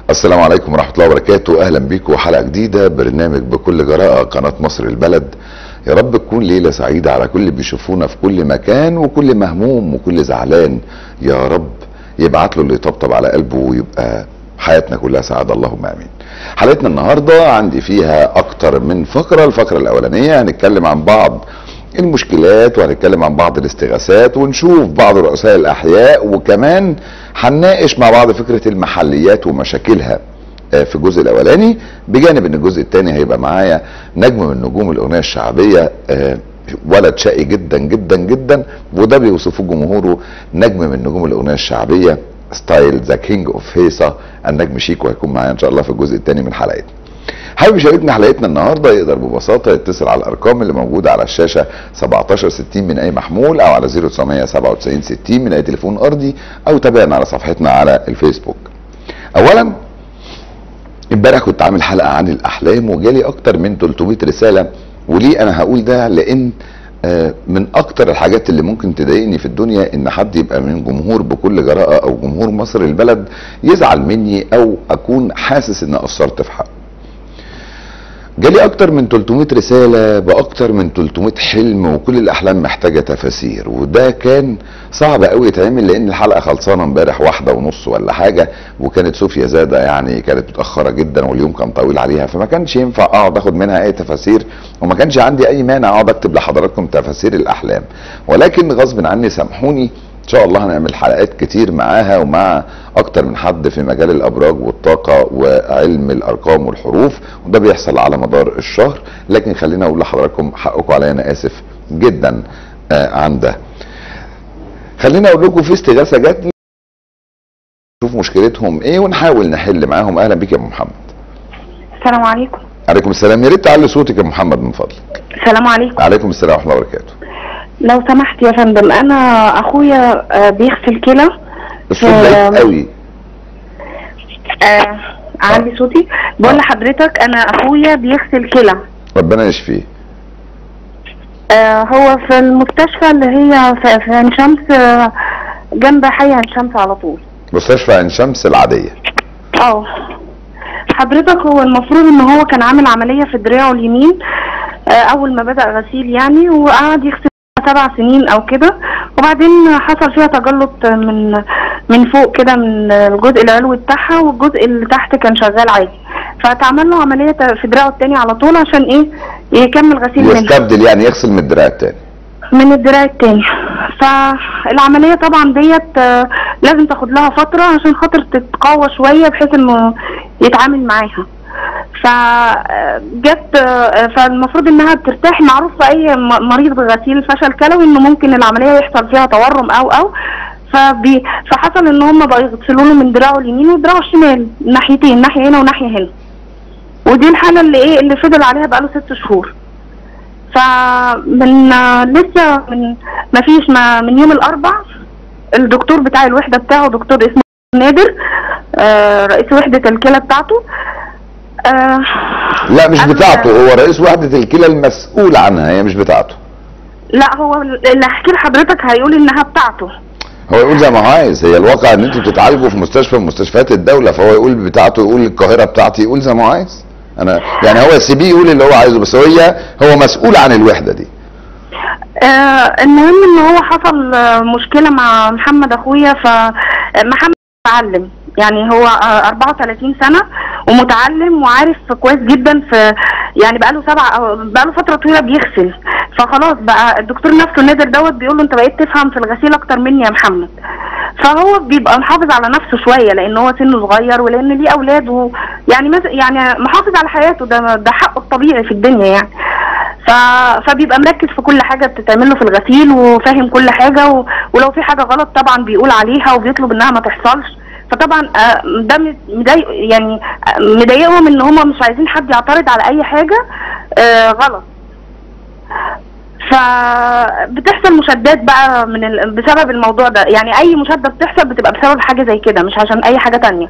السلام عليكم ورحمة الله وبركاته أهلا بيكم حلقة جديدة برنامج بكل جراءة قناة مصر البلد يا رب تكون ليلة سعيدة على كل اللي بيشوفونا في كل مكان وكل مهموم وكل زعلان يا رب يبعت له اللي يطبطب على قلبه ويبقى حياتنا كلها سعادة اللهم امين حلقتنا النهاردة عندي فيها اكتر من فقرة الفقرة الاولانية هنتكلم عن بعض المشكلات وهنتكلم عن بعض الاستغاثات ونشوف بعض رؤساء الاحياء وكمان هنناقش مع بعض فكره المحليات ومشاكلها آه، في الجزء الاولاني بجانب ان الجزء الثاني هيبقى معايا نجم من نجوم الاغنيه الشعبيه آه، ولد شقي جدا جدا جدا وده بيوصفه جمهوره نجم من نجوم الاغنيه الشعبيه ستايل ذا كينج اوف هيصه النجم شيكو هيكون معايا ان شاء الله في الجزء الثاني من حلقتنا حابب يشاركنا حلقتنا النهارده يقدر ببساطه يتصل على الارقام اللي موجوده على الشاشه 1760 من اي محمول او على 0997 60 من اي تليفون ارضي او تابعنا على صفحتنا على الفيسبوك. اولا امبارح كنت عامل حلقه عن الاحلام وجالي اكتر من 300 رساله وليه انا هقول ده لان آه، من اكتر الحاجات اللي ممكن تضايقني في الدنيا ان حد يبقى من جمهور بكل جراءه او جمهور مصر البلد يزعل مني او اكون حاسس ان قصرت في حقه. جالي اكتر من 300 رسالة باكتر من 300 حلم وكل الاحلام محتاجة تفاسير وده كان صعب قوي يتعمل لان الحلقة خلصانة امبارح واحدة ونص ولا حاجة وكانت صوفيا زادة يعني كانت متأخرة جدا واليوم كان طويل عليها فما كانش ينفع اقعد اخد منها اي تفاسير وما كانش عندي اي مانع اقعد اكتب لحضراتكم تفاسير الاحلام ولكن غصب عني سامحوني ان شاء الله هنعمل حلقات كتير معاها ومع اكتر من حد في مجال الابراج والطاقه وعلم الارقام والحروف وده بيحصل على مدار الشهر لكن خليني اقول لحضراتكم حقكم عليا انا اسف جدا آه عن ده خليني اقول لكم في استغاثه جات لي نشوف مشكلتهم ايه ونحاول نحل معاهم اهلا بيك يا ابو محمد السلام عليكم عليكم السلام يا ريت تعلي صوتك يا محمد من فضلك السلام عليكم عليكم السلام ورحمه الله وبركاته لو سمحت يا فندم انا اخويا آه، بيغسل كلى الصوت آه، ضعيف قوي آه عندي صوتي بقول لحضرتك انا اخويا بيغسل كلى ربنا يشفيه آه هو في المستشفى اللي هي في في عين شمس آه، جنب حي عين شمس على طول مستشفى عين شمس العاديه اه حضرتك هو المفروض ان هو كان عامل عملية في دراعه اليمين آه، اول ما بدأ غسيل يعني وقعد يغسل سبع سنين او كده وبعدين حصل فيها تجلط من من فوق كده من الجزء العلوي بتاعها والجزء اللي تحت كان شغال عادي فاتعمل له عملية في دراعه التاني على طول عشان ايه يكمل غسيل منها يستبدل يعني يغسل من الدراع التاني من الدراع التاني فالعملية طبعا ديت آه، لازم تاخد لها فترة عشان خاطر تتقوى شوية بحيث انه يتعامل معاها فجت فالمفروض انها بترتاح معروف في اي م- مريض بغسيل فشل كلوي انه ممكن العملية يحصل فيها تورم او او فبي فحصل ان هم بقوا يغسلوا له من دراعه اليمين ودراعه الشمال ناحيتين ناحية هنا وناحية هنا ودي الحالة اللي ايه اللي فضل عليها بقاله ست شهور فمن لسه من ما فيش ما من يوم الاربع الدكتور بتاع الوحده بتاعه دكتور اسمه نادر آه رئيس وحده الكلى بتاعته آه لا مش أنا- بتاعته هو رئيس وحدة الكلى المسؤول عنها هي مش بتاعته لا هو اللي هحكي لحضرتك هيقول انها بتاعته هو يقول زي ما هو عايز هي الواقع ان انتوا بتتعالجوا في مستشفى من مستشفيات الدولة فهو يقول بتاعته يقول القاهرة بتاعتي يقول زي ما هو عايز انا يعني هو سيبيه يقول اللي هو عايزه بس هي هو مسؤول عن الوحدة دي آه المهم ان هو حصل آه، مشكله مع محمد اخويا فمحمد متعلم يعني هو آه 34 سنه ومتعلم وعارف كويس جدا في يعني بقاله سبع أو- بقاله فتره طويله بيغسل فخلاص بقى الدكتور نفسه نادر دوت بيقول له انت بقيت تفهم في الغسيل اكتر مني يا محمد فهو بيبقى محافظ على نفسه شويه لان هو سنه صغير ولان ليه اولاد و يعني مز... يعني محافظ على حياته ده ده حقه الطبيعي في الدنيا يعني ف... فبيبقى مركز في كل حاجه بتتعمل له في الغسيل وفاهم كل حاجه و... ولو في حاجه غلط طبعا بيقول عليها وبيطلب انها ما تحصلش فطبعا آه، ده م- مضايق يعني آه، مضايقهم ان هم مش عايزين حد يعترض على اي حاجه آه، غلط فبتحصل مشادات بقى من ال... بسبب الموضوع ده يعني اي مشاده بتحصل بتبقى بسبب حاجه زي كده مش عشان اي حاجه تانية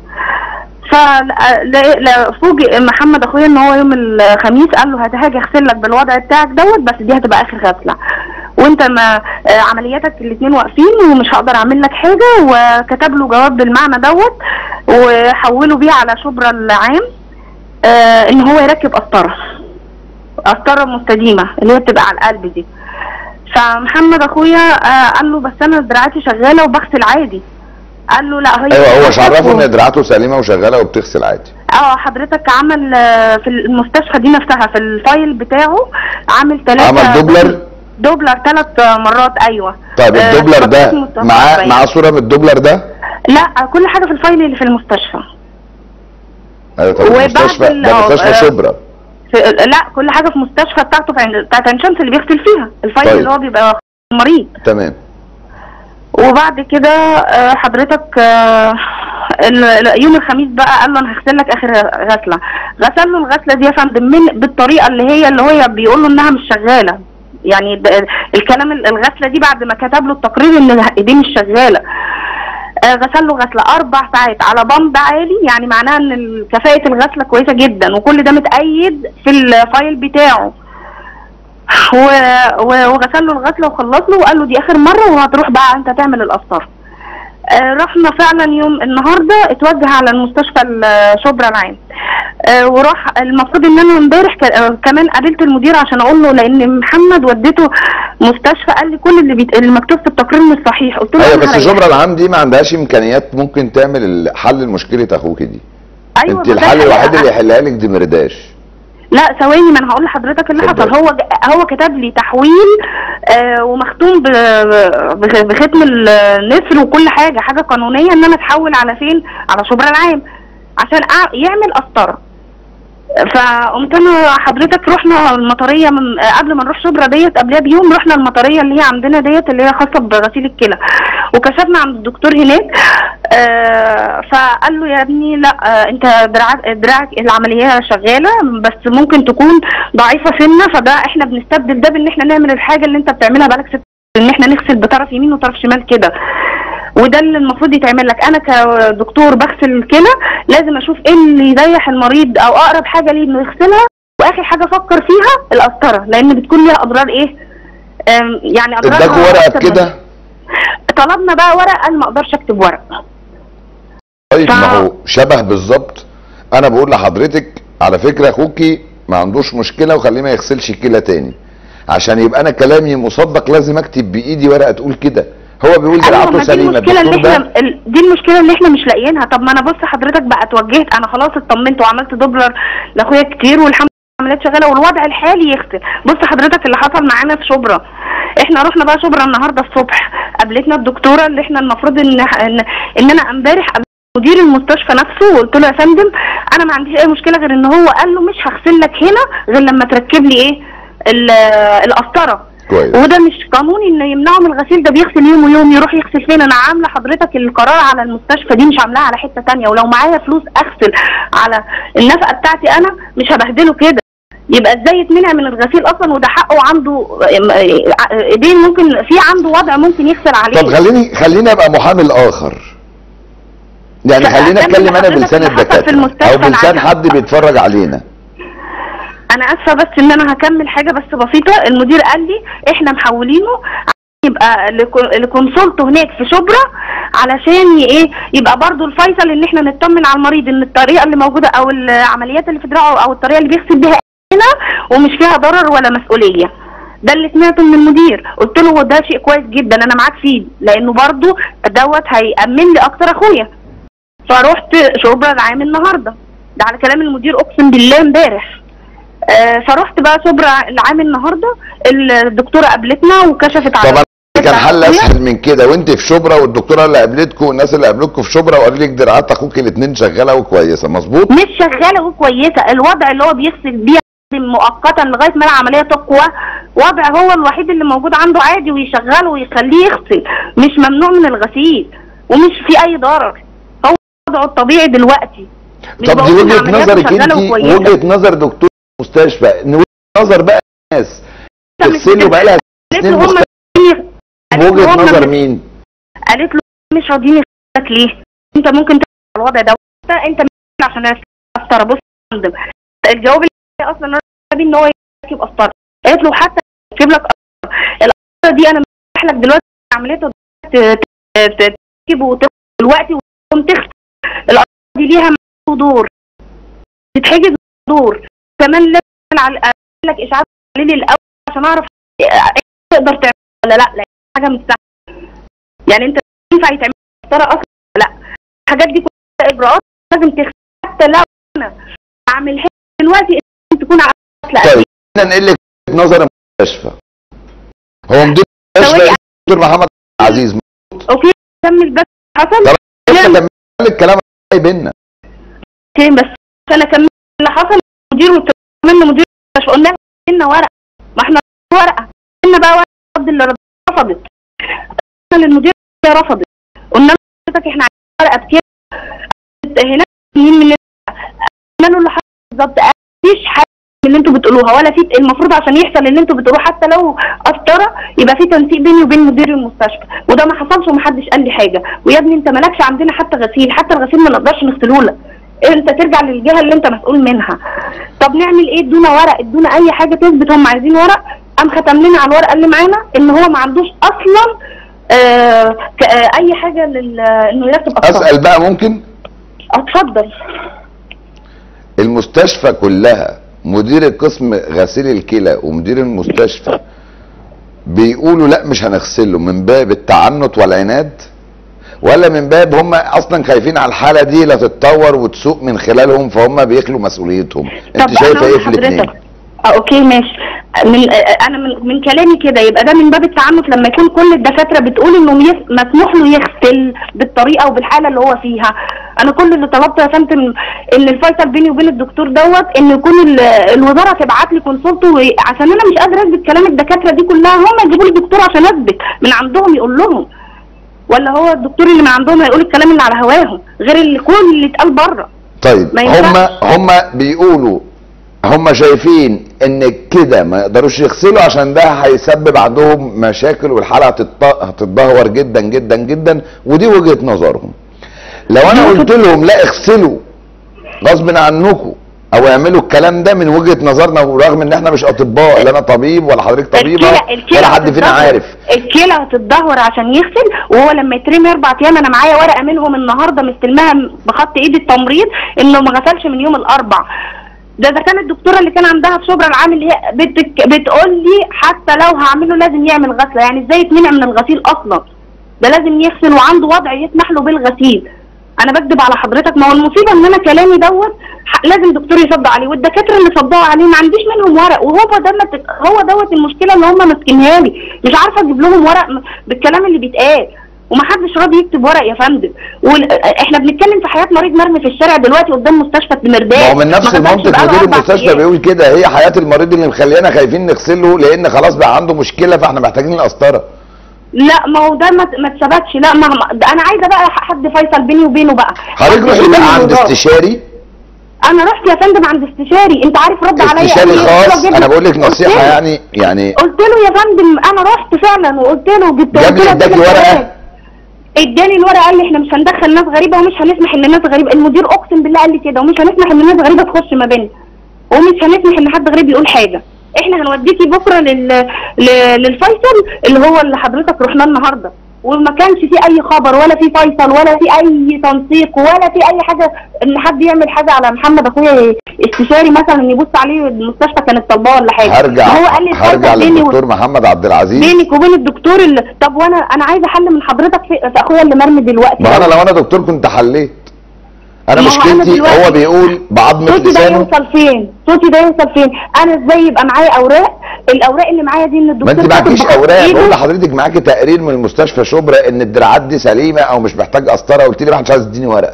ففوجئ محمد اخويا ان هو يوم الخميس قال له هاجي اغسل لك بالوضع بتاعك دوت بس دي هتبقى اخر غسله وانت ما آه، عملياتك الاثنين واقفين ومش هقدر اعمل لك حاجه وكتب له جواب بالمعنى دوت وحوله بيه على شبرا العام آه ان هو يركب قسطره قسطره مستديمه اللي هي بتبقى على القلب دي فمحمد اخويا آه قال له بس انا دراعتي شغاله وبغسل عادي قال له لا هي ايوه هو مش عرفه و- ان دراعاته سليمه وشغاله وبتغسل عادي اه حضرتك عمل آه، في المستشفى دي نفسها في الفايل بتاعه عامل ثلاثة عمل دوبلر دوبلر ثلاث مرات ايوه طيب آه، الدوبلر ده خطوط مستوى معاه باين. معاه صوره من الدوبلر ده لا كل حاجه في الفايل اللي في المستشفى ايوه طب وبعد المستشفى ال- ده آه، مستشفى آه، شبرا في لا كل حاجه في مستشفى بتاعته في عند بتاعت عين شمس اللي بيغسل فيها الفايل طيب. اللي هو بيبقى مريض تمام وبعد كده آه، حضرتك آه، ال- ال- يوم الخميس بقى قال له انا هغسل لك اخر غسله غسل له الغسله دي يا فندم من بالطريقه اللي هي اللي هو بيقول له انها مش شغاله يعني د- الكلام ال- الغسله دي بعد ما كتب له التقرير ان ايديه مش شغاله آه، غسل له غسله اربع ساعات على بمب عالي يعني معناها ان ال- كفاءه الغسله كويسه جدا وكل ده متأيد في الفايل بتاعه و- و- وغسل له الغسله وخلص له وقال له دي اخر مره وهتروح بقى انت تعمل القسطره آه، رحنا فعلا يوم النهارده اتوجه على المستشفى ال- شبرا العام آه، وراح المفروض ان انا امبارح ك- آه، كمان قابلت المدير عشان اقول له لان محمد وديته مستشفى قال لي كل اللي, بيت... اللي مكتوب في التقرير مش صحيح قلت له ايوه أنا بس هريحك. شبرا العام دي ما عندهاش امكانيات ممكن تعمل ال- حل مشكله اخوك دي ايوه انت ما ده الحل الحقيقة. الوحيد اللي يحلها لك دي مرداش لا ثواني ما انا هقول لحضرتك اللي اتفضل. حصل هو ج- هو كتب لي تحويل آه ومختوم ب- ب- بختم النسر وكل حاجه حاجه قانونيه ان انا اتحول على فين على شبرا العام عشان أع- يعمل قسطره فقمت انا حضرتك رحنا المطريه من آه، قبل ما نروح شبرا ديت قبلها بيوم رحنا المطريه اللي هي عندنا ديت اللي هي خاصه بغسيل الكلى وكشفنا عند الدكتور هناك آه فقال له يا ابني لا آه انت دراعك دراعك العمليه شغاله بس ممكن تكون ضعيفه سنه فده احنا بنستبدل ده بان احنا نعمل الحاجه اللي انت بتعملها بقالك ست ان احنا نغسل بطرف يمين وطرف شمال كده وده اللي المفروض يتعمل لك انا كدكتور بغسل الكلى لازم اشوف ايه اللي يريح المريض او اقرب حاجه ليه انه يغسلها واخر حاجه افكر فيها القسطره لان بتكون ليها اضرار ايه آم، يعني اضرار اداكوا ورقه كده طلبنا بقى ورق قال ما اقدرش اكتب ورق طيب ف- ما هو شبه بالظبط انا بقول لحضرتك على فكره اخوكي ما عندوش مشكله وخليه ما يغسلش كلى تاني عشان يبقى انا كلامي مصدق لازم اكتب بايدي ورقه تقول كده هو بيقول ايوه دراعته ما دي سليمه المشكله اللي الدكتور احنا ده ال- دي المشكله اللي احنا مش لاقيينها طب ما انا بص حضرتك بقى اتوجهت انا خلاص اطمنت وعملت دوبلر لاخويا كتير والحمد لله العمليات شغاله والوضع الحالي يغسل بص حضرتك اللي حصل معانا في شبرا احنا رحنا بقى شبرا النهارده الصبح قابلتنا الدكتوره اللي احنا المفروض ان ان, إن انا امبارح قابلت مدير المستشفى نفسه وقلت له يا فندم انا ما عنديش اي مشكله غير ان هو قال له مش هغسل لك هنا غير لما تركب لي ايه ال- القسطره كويس وده مش قانوني انه يمنعه من الغسيل ده بيغسل يوم ويوم يروح يغسل فين انا عامله حضرتك القرار على المستشفى دي مش عاملاها على حته تانية ولو معايا فلوس اغسل على النفقه بتاعتي انا مش هبهدله كده يبقى ازاي يتمنع من الغسيل اصلا وده حقه عنده ايدين ممكن في عنده وضع ممكن يغسل عليه طب خليني خليني ابقى محامي اخر يعني لا، خليني أكمل اتكلم انا لحضرتك بلسان اللي حصل في الدكاتره المستشفى او بلسان العام. حد بيتفرج علينا انا اسفه بس ان انا هكمل حاجه بس بسيطه المدير قال لي احنا محولينه يبقى لكو- لكونسولته هناك في شبرا علشان ي- ايه يبقى برضو الفيصل ان احنا نطمن على المريض ان الطريقه اللي موجوده او العمليات اللي في دراعه او الطريقه اللي بيغسل بيها هنا ومش فيها ضرر ولا مسؤوليه ده اللي سمعته من المدير قلت له ده شيء كويس جدا انا معاك فيه لانه برضو دوت هيأمن لي اكتر اخويا فروحت شبرا العام النهارده ده على كلام المدير اقسم بالله امبارح آه، فرحت بقى شبرا العام النهارده الدكتوره قابلتنا وكشفت على طبعا كان حل أخويا. اسهل من كده وانت في شبرا والدكتوره اللي قابلتكم والناس اللي قابلتكم في شبرا وقالوا لك دراعات اخوك الاثنين شغاله وكويسه مظبوط مش شغاله وكويسه الوضع اللي هو بيغسل بيه مؤقتا لغايه ما العمليه تقوى وضع هو الوحيد اللي موجود عنده عادي ويشغله ويخليه يغسل مش ممنوع من الغسيل ومش في اي ضرر هو وضعه الطبيعي دلوقتي مش طب دي بقول إن وجهه عملياته نظرك شغالة انت وكويسة. وجهه نظر دكتور مستشفى ان وجهه نظر بقى الناس أنت مش تغسله بقى لها قالت سنين له هم مختلفة. قالت له وجهه هم نظر مش- مين قالت له مش راضيين يغسلك ليه؟ انت ممكن تعمل الوضع ده انت انت مش عشان قسطره بص يا فندم الجواب اللي هي اصلا راضي ان هو يركب قسطره قالت له حتى يركب لك قسطره القسطره دي انا بشرح لك دلوقتي عمليه ت- ت- ت- تركب وتغسل دلوقتي وتقوم تغسل الارض دي ليها دور تتحجز دور كمان لازم على اعمل لك اشعاع تحليلي الاول عشان اعرف إيه تقدر تعمل ولا لا لا حاجه مش سهله يعني انت ينفع يتعمل مسطره اصلا ولا لا الحاجات دي كلها اجراءات لازم تغسل حتى لو انا اعملها دلوقتي لازم تكون عارفه طيب خلينا نقول لك وجهة نظر المستشفى هو مدير المستشفى ثواني. دكتور محمد عزيز اوكي كمل بس حصل طب لسه نعم. كمل الكلام اللي بينا فين بس عشان اكمل اللي حصل مدير وكمان مدير المستشفى قلنا لنا ورقه ما احنا ورقه قلنا بقى ورقه رفض اللي رفضت قلنا للمدير اللي رفضت قلنا له حضرتك احنا عايزين ورقه بكده هناك مين من قلنا له اللي حصل بالظبط قال مفيش حاجه من اللي انتوا بتقولوها ولا في المفروض عشان يحصل اللي انتوا بتقولوه حتى لو قسطره يبقى في تنسيق بيني وبين مدير المستشفى وده ما حصلش ومحدش قال لي حاجه ويا ابني انت مالكش عندنا حتى غسيل حتى الغسيل ما نقدرش نغسله لك انت ترجع للجهه اللي انت مسؤول منها طب نعمل ايه ادونا ورق ادونا اي حاجه تثبت هم عايزين ورق قام ختم لنا على الورقه اللي معانا ان هو ما عندوش اصلا آه ك- آه، اي حاجه لل انه يركب قسطره اسال بقى ممكن اتفضل المستشفى كلها مدير القسم غسيل الكلى ومدير المستشفى بيقولوا لا مش هنغسله من باب التعنت والعناد ولا من باب هم اصلا خايفين على الحاله دي لا تتطور وتسوق من خلالهم فهم بيخلوا مسؤوليتهم انت شايفه ايه في الاثنين آه اوكي ماشي من آه انا من, من كلامي كده يبقى ده من باب التعنت لما يكون كل الدكاتره بتقول انه يس- مسموح له يغسل بالطريقه وبالحاله اللي هو فيها انا كل اللي طلبته يا فندم ان الفيصل بيني وبين الدكتور دوت ان يكون ال- الوزاره تبعت لي كونسلته وي- عشان انا مش قادره اثبت كلام الدكاتره دي كلها هم يجيبوا لي دكتور عشان اثبت من عندهم يقول لهم ولا هو الدكتور اللي من عندهم هيقول الكلام اللي على هواهم غير اللي كل اللي اتقال بره طيب ما هم ينفعش. هم بيقولوا هم شايفين ان كده ما يقدروش يغسلوا عشان ده هيسبب عندهم مشاكل والحاله هتت- هتتدهور جدا جدا جدا ودي وجهه نظرهم لو انا قلت لهم لا اغسلوا غصب عنكم او اعملوا الكلام ده من وجهه نظرنا ورغم ان احنا مش اطباء لا انا طبيب ولا حضرتك طبيبه الكلى- الكلى ولا حد فينا هتتدهور. عارف الكلى هتتدهور عشان يغسل وهو لما يترمي اربع ايام انا معايا ورقه منهم النهارده مستلماها بخط ايد التمريض انه ما غسلش من يوم الاربع ده ده كان الدكتوره اللي كان عندها في شبرا العام اللي هي بتك بتقول لي حتى لو هعمله لازم يعمل غسله يعني ازاي يتمنع من الغسيل اصلا ده لازم يغسل وعنده وضع يسمح له بالغسيل انا بكذب على حضرتك ما هو المصيبه ان انا كلامي دوت ح- لازم دكتور يصدق عليه والدكاتره اللي صدقوا عليه ما عنديش منهم ورق وهو ده ما تك- هو دوت المشكله اللي هم ماسكينها لي مش عارفه اجيب لهم ورق م- بالكلام اللي بيتقال ومحدش راضي يكتب ورق يا فندم وال... احنا بنتكلم في حياه مريض مرمي في الشارع دلوقتي قدام مستشفى الدمرداش ما هو من نفس ما غسلش المنطق بقاله مدير أربع المستشفى أيام. بيقول كده هي حياه المريض اللي مخلينا خايفين نغسله لان خلاص بقى عنده مشكله فاحنا محتاجين القسطره لا ما هو ده ما ما اتثبتش لا ما ما- ده انا عايزه بقى حد فيصل بيني وبينه بقى حضرتك حد روحي يجيب بقى لي عند الوزارة. استشاري انا رحت يا فندم عند استشاري انت عارف رد عليا استشاري قال لي- قلت له خاص جيب انا لي- بقول لك قلت نصيحه له- يعني يعني قلت له يا فندم انا رحت فعلا وقلت له جبت جاب قلت لي له اداكي كده ورقه كلام. اداني الورقه قال لي احنا مش هندخل ناس غريبه ومش هنسمح ان ناس غريبه المدير اقسم بالله قال لي كده ومش هنسمح ان ناس غريبه تخش ما بيننا ومش هنسمح ان حد غريب يقول حاجه احنا هنوديكي بكره لل... ل... للفيصل اللي هو اللي حضرتك رحنا النهارده وما كانش في اي خبر ولا في فيصل ولا في اي تنسيق ولا في اي حاجه ان حد يعمل حاجه على محمد اخويا استشاري مثلا يبص عليه المستشفى كانت طالباه ولا حاجه هرجع هو قال لي هرجع الفيصل بيني و- للدكتور محمد عبد العزيز بينك وبين الدكتور اللي طب وانا انا عايزه حل من حضرتك في, في اخويا اللي مرمي دلوقتي ما انا لو انا دكتور كنت حليت انا ما هو أنا مشكلتي دلوقتي- هو بيقول بعظمه صوتي ده لسانه يوصل فين صوتي ده يوصل فين انا ازاي يبقى معايا اوراق الاوراق اللي معايا دي ان ما الدكتور انت كاتب معكيش بخط اوراق إيده. بقول لحضرتك معاكي تقرير من المستشفى شبرا ان الدراعات دي سليمه او مش محتاج قسطره قلت لي ما حدش عايز يديني ورقه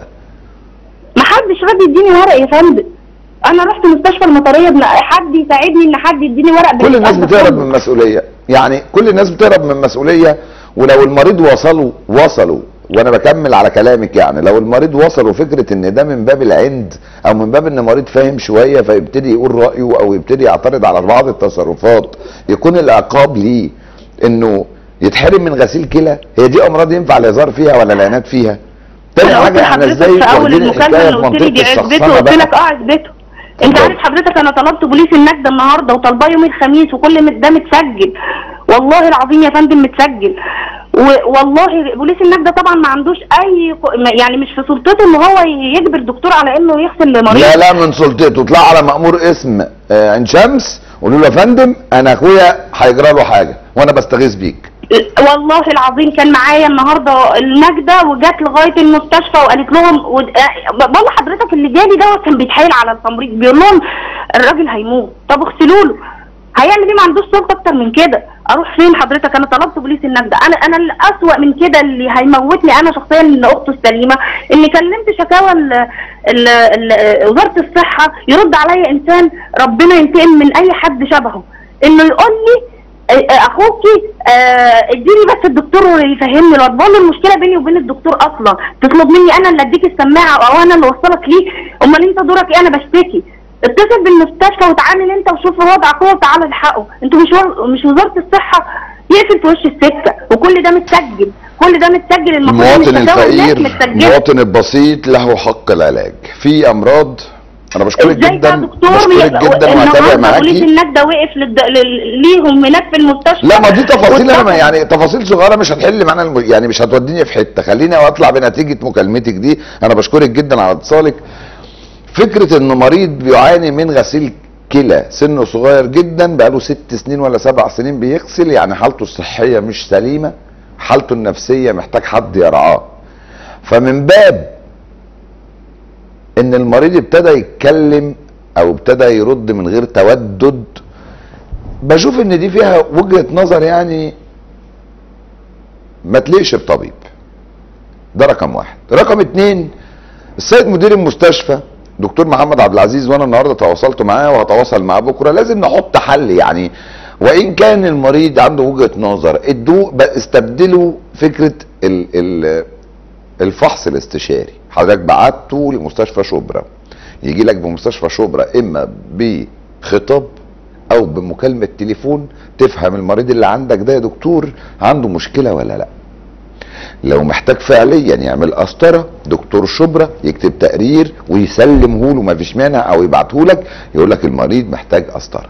ما حدش راضي يديني ورق يا فندم انا رحت مستشفى المطريه بن- حد يساعدني ان حد يديني ورق كل الناس بالقلب بتهرب كله. من مسؤوليه يعني كل الناس بتهرب من مسؤوليه ولو المريض وصلوا وصلوا وانا بكمل على كلامك يعني لو المريض وصلوا فكره ان ده من باب العند او من باب ان مريض فاهم شويه فيبتدي يقول رايه او يبتدي يعترض على بعض التصرفات يكون العقاب ليه انه يتحرم من غسيل كلى هي دي امراض ينفع الهزار فيها ولا العناد فيها تاني انا قلت حاجه احنا لحضرتك ازاي في اول واخدين المكالمه الحكايه اللي في قلت لي منطقه دي عزبته الشخصنه قلت بقى لك اه عزبته انت اتفضل. عارف حضرتك انا طلبت بوليس النجده النهارده وطالباه يوم الخميس وكل م- ده متسجل و- والله العظيم يا فندم متسجل والله بوليس النجدة ده طبعا ما عندوش اي ق- يعني مش في سلطته ان هو يجبر الدكتور على انه يغسل مريض لا لا من سلطته اطلع على مأمور اسم آه، عين شمس قولوا له يا فندم انا اخويا هيجرى له حاجه وانا بستغيث بيك والله العظيم كان معايا النهارده النجده وجات لغايه المستشفى وقالت لهم ود... بقول لحضرتك اللي جالي ده كان بيتحايل على التمريض بيقول لهم الراجل هيموت طب اغسلوا له هيعمل ايه ما عندوش سلطه اكتر من كده اروح فين حضرتك انا طلبت بوليس النجده انا انا الاسوأ من كده اللي هيموتني انا شخصيا ان اخته السليمه اني كلمت شكاوى ال... ال... ال... وزاره الصحه يرد عليا انسان ربنا ينتقم من اي حد شبهه انه يقول لي آه، اخوكي آه، اديني بس الدكتور يفهمني الوضع بقول له المشكله بيني وبين الدكتور اصلا تطلب مني انا اللي اديك السماعه او انا اللي اوصلك ليه امال انت دورك ايه انا بشتكي اتصل بالمستشفى وتعامل انت وشوف وضعك هو وتعالى الحقه انتوا مش و... مش وزاره الصحه يقفل في وش السكه وكل ده متسجل كل ده متسجل المفروض إن المواطن الشكاوى الناس الفقير متسجلة. المواطن البسيط له حق العلاج في امراض انا بشكرك ازاي جدا بقى دكتور بشكرك جدا وهتابع النهارده بوليس معاكي النجده وقف للد... لل... ليهم هناك في المستشفى لا ما دي تفاصيل انا ما واتفق. يعني تفاصيل صغيره مش هتحل معانا الم... يعني مش هتوديني في حته خليني اطلع بنتيجه مكالمتك دي انا بشكرك جدا على اتصالك فكره ان مريض بيعاني من غسيل كلى سنه صغير جدا بقاله ست سنين ولا سبع سنين بيغسل يعني حالته الصحيه مش سليمه حالته النفسيه محتاج حد يرعاه فمن باب ان المريض ابتدى يتكلم او ابتدى يرد من غير تودد بشوف ان دي فيها وجهة نظر يعني ما تليقش بطبيب ده رقم واحد رقم اتنين السيد مدير المستشفى دكتور محمد عبد العزيز وانا النهارده تواصلت معاه وهتواصل معاه بكره لازم نحط حل يعني وان كان المريض عنده وجهه نظر ادوه بقى استبدلوا فكره ال ال الفحص الاستشاري حضرتك بعته لمستشفى شبرا يجي لك بمستشفى شبرا اما بخطاب او بمكالمه تليفون تفهم المريض اللي عندك ده يا دكتور عنده مشكله ولا لا لو محتاج فعليا يعمل قسطره دكتور شبرا يكتب تقرير ويسلمه له ما فيش مانع او يبعته لك يقول لك المريض محتاج قسطره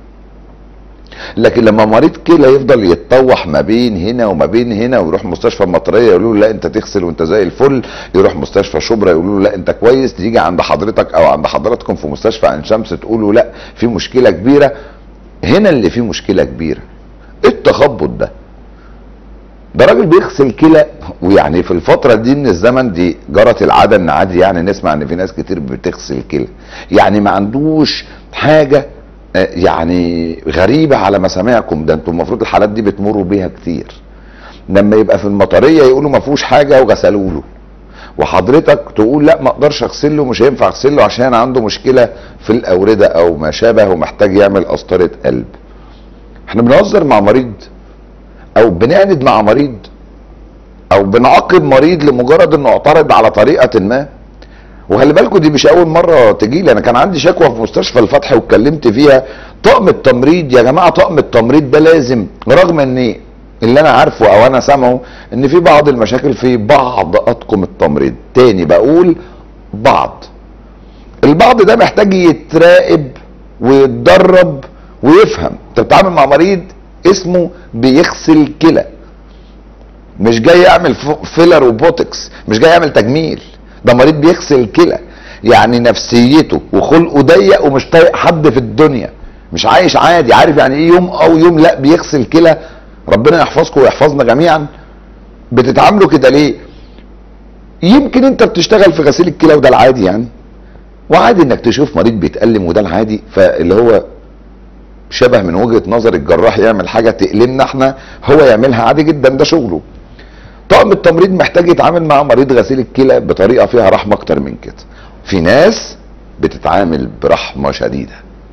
لكن لما مريض كلى يفضل يتطوح ما بين هنا وما بين هنا ويروح مستشفى المطريه يقولوا له لا انت تغسل وانت زي الفل يروح مستشفى شبرا يقولوا له لا انت كويس تيجي عند حضرتك او عند حضراتكم في مستشفى عين شمس تقولوا لا في مشكله كبيره هنا اللي فيه مشكله كبيره ايه التخبط ده ده راجل بيغسل كلى ويعني في الفترة دي من الزمن دي جرت العادة ان عادي يعني نسمع ان في ناس كتير بتغسل كلى يعني ما عندوش حاجة آه، يعني غريبة على مسامعكم ده انتوا المفروض الحالات دي بتمروا بيها كتير لما يبقى في المطرية يقولوا ما فيهوش حاجة وغسلوا له وحضرتك تقول لا ما اقدرش اغسل له مش هينفع اغسل له عشان عنده مشكلة في الاوردة او ما شابه ومحتاج يعمل قسطرة قلب احنا بنهزر مع مريض او بنعند مع مريض او بنعاقب مريض لمجرد انه اعترض على طريقه ما وخلي بالكم دي مش اول مره تجي لي انا كان عندي شكوى في مستشفى الفتح واتكلمت فيها طقم التمريض يا جماعه طقم التمريض ده لازم رغم ان اللي انا عارفه او انا سامعه ان في بعض المشاكل في بعض اطقم التمريض تاني بقول بعض البعض ده محتاج يتراقب ويتدرب ويفهم انت بتتعامل مع مريض اسمه بيغسل كلى مش جاي يعمل ف- فيلر وبوتكس مش جاي يعمل تجميل ده مريض بيغسل كلى يعني نفسيته وخلقه ضيق ومش طايق حد في الدنيا مش عايش عادي عارف يعني ايه يوم او يوم لا بيغسل كلى ربنا يحفظكم ويحفظنا جميعا بتتعاملوا كده ليه يمكن انت بتشتغل في غسيل الكلى وده العادي يعني وعادي انك تشوف مريض بيتألم وده العادي فاللي هو شبه من وجهه نظر الجراح يعمل حاجه تألمنا احنا هو يعملها عادي جدا ده شغله طاقم التمريض محتاج يتعامل مع مريض غسيل الكلى بطريقه فيها رحمه اكتر من كده في ناس بتتعامل برحمه شديده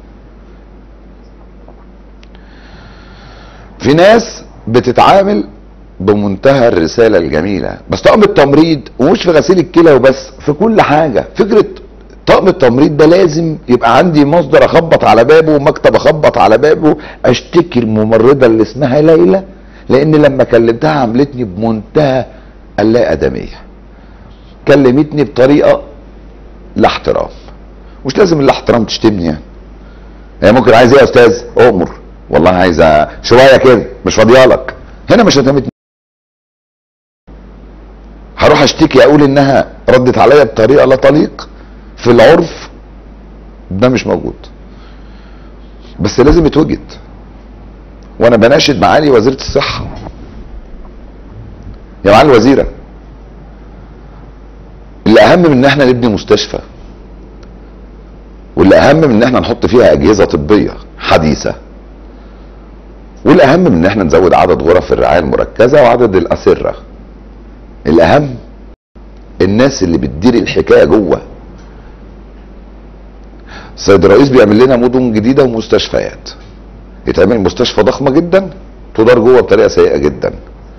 في ناس بتتعامل بمنتهى الرساله الجميله بس طاقم التمريض ومش في غسيل الكلى وبس في كل حاجه فكره طقم التمريض ده لازم يبقى عندي مصدر اخبط على بابه ومكتب اخبط على بابه اشتكي الممرضه اللي اسمها ليلى لان لما كلمتها عاملتني بمنتهى اللا ادميه كلمتني بطريقه لا احترام مش لازم الا احترام تشتمني يعني هي ممكن عايز ايه يا استاذ امر والله عايزه شويه كده مش فاضيالك هنا مش هتمت هروح اشتكي اقول انها ردت عليا بطريقه لا تليق في العرف ده مش موجود بس لازم يتوجد وانا بناشد معالي وزيره الصحه يا معالي الوزيره اللي اهم من ان احنا نبني مستشفى واللي اهم من ان احنا نحط فيها اجهزه طبيه حديثه والاهم من ان احنا نزود عدد غرف الرعايه المركزه وعدد الاسره الاهم الناس اللي بتدير الحكايه جوه السيد الرئيس بيعمل لنا مدن جديده ومستشفيات يتعمل مستشفى ضخمه جدا تدار جوه بطريقه سيئه جدا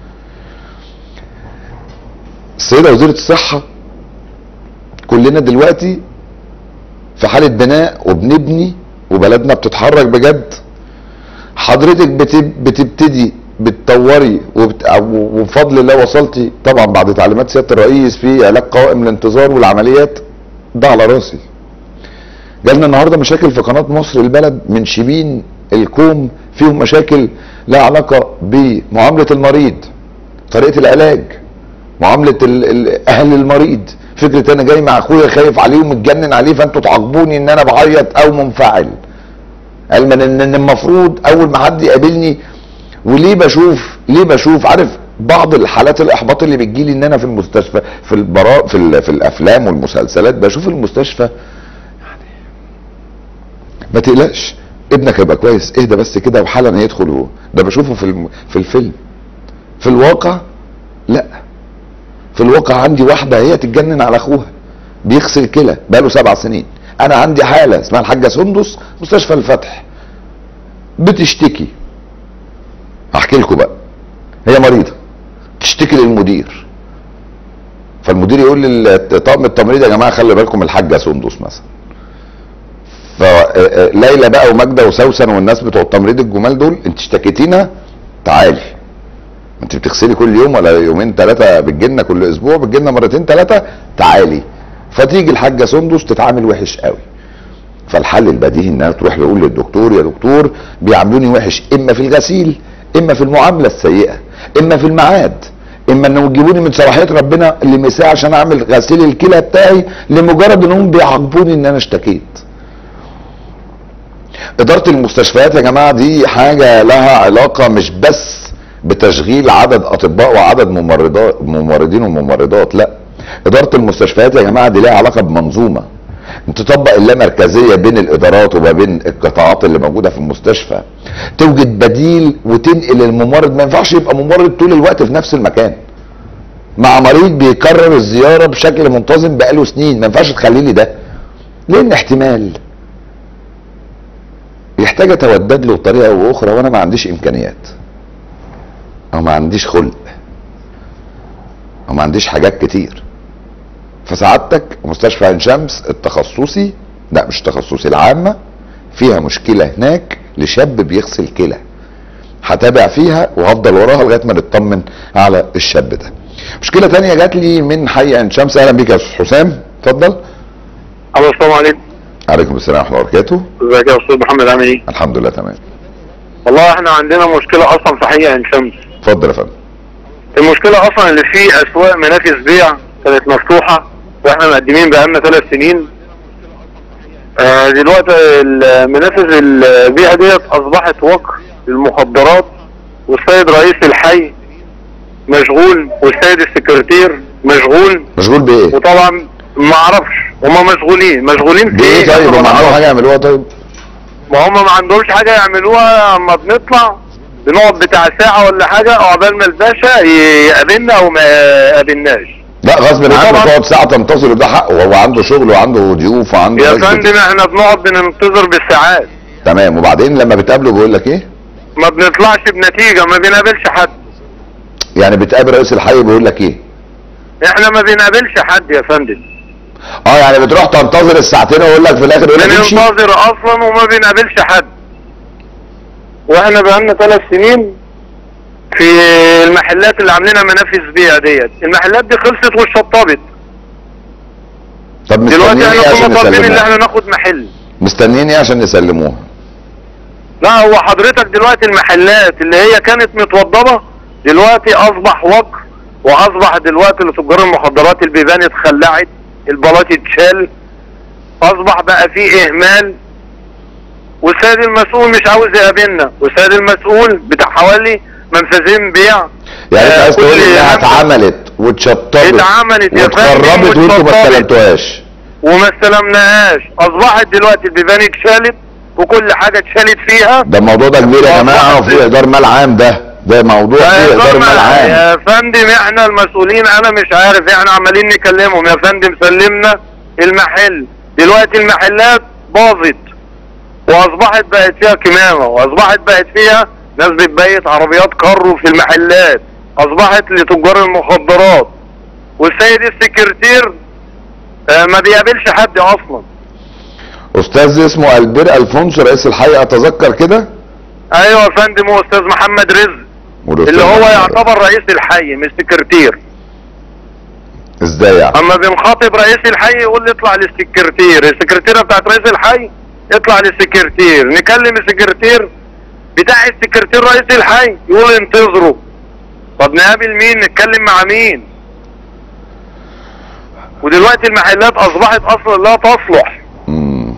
السيده وزيره الصحه كلنا دلوقتي في حاله بناء وبنبني وبلدنا بتتحرك بجد حضرتك بتب بتبتدي بتطوري وبت... وبفضل الله وصلتي طبعا بعد تعليمات سياده الرئيس في علاج قوائم الانتظار والعمليات ده على راسي جالنا النهارده مشاكل في قناه مصر البلد من شبين الكوم فيهم مشاكل لها علاقه بمعامله المريض طريقه العلاج معامله ال... ال... اهل المريض فكره انا جاي مع اخويا خايف عليه ومتجنن عليه فانتوا تعاقبوني ان انا بعيط او منفعل علما ان إن المفروض اول ما حد يقابلني وليه بشوف ليه بشوف عارف بعض الحالات الاحباط اللي بتجيلي ان انا في المستشفى في البرا في, ال- في الافلام والمسلسلات بشوف المستشفى يعني ما تقلقش ابنك هيبقى كويس اهدى بس كده وحالا يدخل هو ده بشوفه في الم... في الفيلم في الواقع لا في الواقع عندي واحده هي تتجنن على اخوها بيغسل كلى بقاله سبع سنين انا عندي حاله اسمها الحاجه سندس مستشفى الفتح بتشتكي احكي لكم بقى هي مريضه تشتكي للمدير فالمدير يقول للطاقم التمريض يا جماعه خلي بالكم من الحاجه سندس مثلا فليلى بقى وماجده وسوسن والناس بتوع التمريض الجمال دول انت اشتكيتينا تعالي انت بتغسلي كل يوم ولا يومين ثلاثه بتجيلنا كل اسبوع بتجيلنا مرتين ثلاثه تعالي فتيجي الحاجه سندس تتعامل وحش قوي فالحل البديهي انها تروح تقول للدكتور يا دكتور بيعاملوني وحش اما في الغسيل اما في المعامله السيئه اما في الميعاد اما انهم يجيبوني من صلاحيه ربنا لمساء عشان اعمل غسيل الكلى بتاعي لمجرد انهم بيعاقبوني ان انا اشتكيت اداره المستشفيات يا جماعه دي حاجه لها علاقه مش بس بتشغيل عدد اطباء وعدد ممرضات ممرضين وممرضات لا اداره المستشفيات يا جماعه دي لها علاقه بمنظومه تطبق اللامركزيه بين الادارات وما بين القطاعات اللي موجوده في المستشفى توجد بديل وتنقل الممرض ما ينفعش يبقى ممرض طول الوقت في نفس المكان مع مريض بيكرر الزياره بشكل منتظم بقاله سنين ما ينفعش تخلي لي ده لان احتمال يحتاج اتودد له بطريقه او اخرى وانا ما عنديش امكانيات او ما عنديش خلق او ما عنديش حاجات كتير فسعادتك مستشفى عين شمس التخصصي لا مش التخصصي العامه فيها مشكله هناك لشاب بيغسل كلى هتابع فيها وهفضل وراها لغايه ما نطمن على الشاب ده مشكله تانية جات لي من حي عين شمس اهلا بيك يا استاذ حسام اتفضل الو السلام عليكم عليكم السلام ورحمه الله وبركاته ازيك يا استاذ محمد عامل ايه؟ الحمد لله تمام والله احنا عندنا مشكله اصلا في حي عين شمس اتفضل يا فندم المشكله اصلا اللي في اسواق منافذ بيع كانت مفتوحه واحنا مقدمين بقالنا ثلاث سنين آه دلوقتي المنافذ البيع ديت اصبحت وقر للمخدرات والسيد رئيس الحي مشغول والسيد السكرتير مشغول مشغول بايه؟ وطبعا ما اعرفش هما مشغولين مشغولين في بايه طيب أنا هم ما عندهم أعرفش. حاجه يعملوها طيب؟ ما هم ما عندهمش حاجة يعملوها اما بنطلع بنقعد بتاع ساعة ولا حاجة عقبال ما الباشا ي- يقابلنا او ما يقابلناش لا غصب عنه وطبعاً- تقعد ساعه تنتظر وده حقه وهو عنده شغل وعنده ضيوف وعنده يا ناس بت- فندم احنا بنقعد بننتظر بالساعات تمام وبعدين لما بتقابله بيقول لك ايه؟ ما بنطلعش بنتيجة ما بنقابلش حد يعني بتقابل رئيس الحي بيقول لك ايه؟ احنا ما بنقابلش حد يا فندم اه يعني بتروح تنتظر الساعتين ويقول لك في الاخر يقول لك امشي بننتظر اصلا وما بنقابلش حد واحنا بقالنا ثلاث سنين في المحلات اللي عاملينها منافذ بيع ديت المحلات دي خلصت واتشطبت طب دلوقتي مستنيين ايه احنا عشان كنا طالبين ان يسلموها؟ احنا ناخد محل مستنيين ايه عشان يسلموها؟ لا هو حضرتك دلوقتي المحلات اللي هي كانت متوضبه دلوقتي اصبح وقف واصبح دلوقتي لتجار المخدرات البيبان اتخلعت البلاط اتشال اصبح بقى فيه اهمال والسيد المسؤول مش عاوز يقابلنا والسيد المسؤول بتاع حوالي منفذين بيع يعني انت آه، عايز كل تقول لي انها هم- اتعملت واتشطبت اتعملت يا فندم واتخربت وانتوا ما واتشطبت. استلمتوهاش وما استلمناهاش اصبحت دلوقتي البيبان اتشالت وكل حاجه اتشالت فيها ده الموضوع ده كبير يا جماعه وفي ادار مال عام ده ده موضوع فيه يا ادار مال عام يا فندم احنا المسؤولين انا مش عارف احنا عمالين نكلمهم يا فندم سلمنا المحل دلوقتي المحلات باظت واصبحت بقت فيها كمامة واصبحت بقت فيها ناس بتبيت عربيات كارو في المحلات اصبحت لتجار المخدرات والسيد السكرتير آه، ما بيقابلش حد اصلا استاذ اسمه البير الفونسو رئيس الحي اتذكر كده ايوه يا فندم هو استاذ محمد رزق والأستاذ اللي هو محمد. يعتبر رئيس الحي مش سكرتير ازاي يعني اما بنخاطب رئيس الحي يقول لي اطلع للسكرتير السكرتيره بتاعت رئيس الحي اطلع للسكرتير نكلم السكرتير بتاع السكرتير رئيس الحي يقول انتظروا طب نقابل مين نتكلم مع مين ودلوقتي المحلات اصبحت اصلا لا تصلح مم.